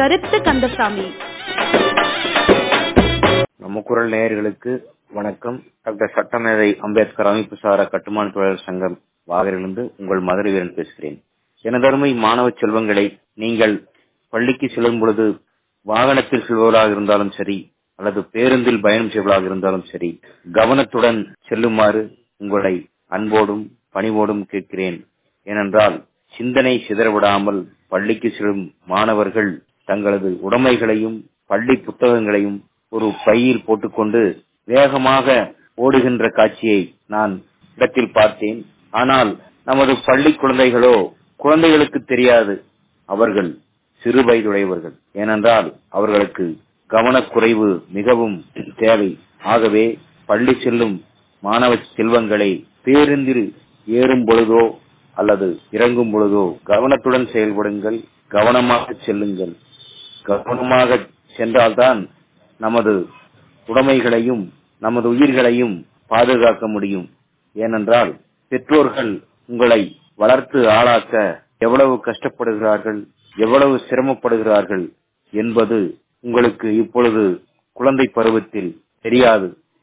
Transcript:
கருத்து கந்தசாமி நம்ம குரல் நேயர்களுக்கு வணக்கம் டாக்டர் சட்டமேதை அம்பேத்கர் அமைப்பு சாரா கட்டுமான தொழிலாளர் சங்கம் வாகரிலிருந்து உங்கள் மதுரை வீரன் பேசுகிறேன் எனதருமை மாணவ செல்வங்களை நீங்கள் பள்ளிக்கு செல்லும் பொழுது வாகனத்தில் செல்பவர்களாக இருந்தாலும் சரி அல்லது பேருந்தில் பயணம் செய்வதாக இருந்தாலும் சரி கவனத்துடன் செல்லுமாறு உங்களை அன்போடும் பணிவோடும் கேட்கிறேன் ஏனென்றால் சிந்தனை சிதறவிடாமல் பள்ளிக்கு செல்லும் மாணவர்கள் தங்களது உடைமைகளையும் பள்ளி புத்தகங்களையும் ஒரு பையில் போட்டுக்கொண்டு வேகமாக ஓடுகின்ற காட்சியை நான் இடத்தில் பார்த்தேன் ஆனால் நமது பள்ளி குழந்தைகளோ குழந்தைகளுக்கு தெரியாது அவர்கள் சிறு வயதுடையவர்கள் ஏனென்றால் அவர்களுக்கு கவனக்குறைவு மிகவும் தேவை ஆகவே பள்ளி செல்லும் மாணவ செல்வங்களை பேருந்தில் ஏறும் பொழுதோ அல்லது இறங்கும் பொழுதோ கவனத்துடன் செயல்படுங்கள் கவனமாக செல்லுங்கள் கவனமாக சென்றால்தான் நமது உடைமைகளையும் நமது உயிர்களையும் பாதுகாக்க முடியும் ஏனென்றால் பெற்றோர்கள் உங்களை வளர்த்து ஆளாக்க எவ்வளவு கஷ்டப்படுகிறார்கள் எவ்வளவு சிரமப்படுகிறார்கள் என்பது உங்களுக்கு இப்பொழுது குழந்தை பருவத்தில் தெரியாது